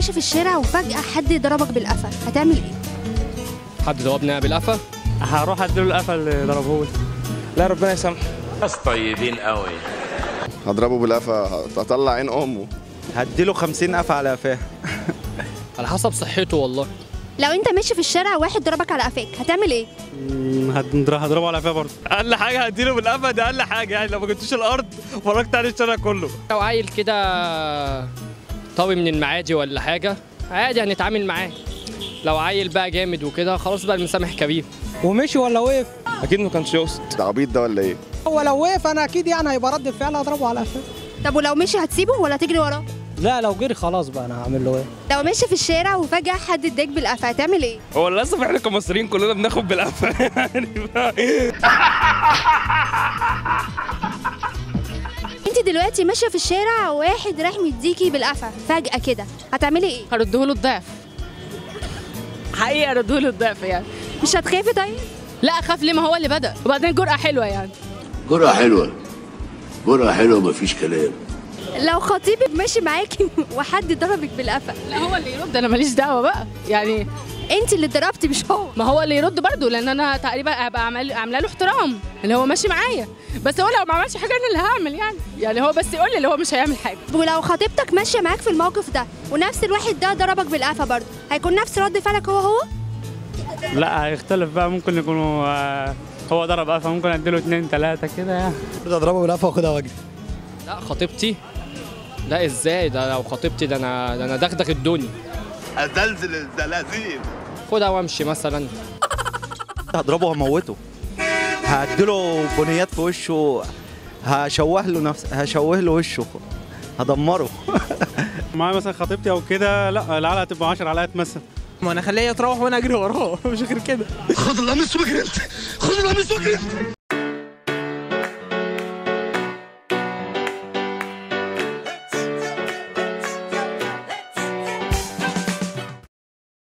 ماشي في الشارع وفجأة حد ضربك بالقفا هتعمل ايه؟ حد ضربنا بالقفا هروح اديله القفا اللي ضربه لي لا ربنا يسامحه ناس طيبين قوي هضربه بالقفا هطلع عين امه هديله 50 قفا على قفاه على حسب صحته والله لو انت ماشي في الشارع واحد ضربك على قفاك هتعمل ايه؟ هضربه على قفاه برضه اقل حاجه هديله بالقفا ده اقل حاجه يعني لو ما جبتوش الارض فرجت عليه الشارع كله لو عيل كده طوي من المعادي ولا حاجه عادي هنتعامل معاه لو عيل بقى جامد وكده خلاص بقى المسامح كبير ومشي ولا وقف اكيد ما كانش يقصد ده عبيط ده ولا ايه هو لو وقف انا اكيد يعني هيبقى رد الفعل هضربه على قفاه طب ولو مشي هتسيبه ولا تجري وراه؟ لا لو جري خلاص بقى انا هعمل له ايه لو ماشي في الشارع وفجأة حد اداك بالقفا هتعمل ايه؟ هو للاسف احنا كمصريين كلنا بناخد بالقفا يعني بقى. انت دلوقتي ماشية في الشارع وواحد راح مديكي بالقفا فجأة كده هتعملي ايه؟ هرده له الضعف حقيقة هرده له الضعف يعني مش هتخافي طيب؟ لا اخاف ليه ما هو اللي بدأ وبعدين جرأة حلوة يعني جرأة حلوة جرأة حلوة مفيش كلام لو خطيبك ماشي معاكي وحد ضربك بالقفا لا هو اللي يرد انا ماليش دعوة بقى يعني انت اللي ضربتي مش هو ما هو اللي يرد برضه لان انا تقريبا هبقى عامل عامله له احترام اللي هو ماشي معايا بس هو لو ما عملش حاجه انا اللي هعمل يعني يعني هو بس يقول لي اللي هو مش هيعمل حاجه ولو خطيبتك ماشية معاك في الموقف ده ونفس الواحد ده ضربك بالقفا برضه هيكون نفس رد فعلك هو هو؟ لا هيختلف بقى ممكن يكونوا آه، هو ضرب قفا ممكن اديله اتنين تلاته كده يعني اضربه بالقفا واخدها واجري لا خطيبتي لا ازاي ده لو خطيبتي ده انا ده انا دغدغ الدنيا أزلزل الزلازل خدها وامشي مثلا هضربه هموته هديله بنيات في وشه هشوه له نفس هشوه له وشه هدمره معايا مثلا خطيبتي او كده لا العلقه هتبقى 10 علقات مثلا ما انا خليه يتروح وانا اجري وراه مش غير كده خد القميص واجري خد القميص واجري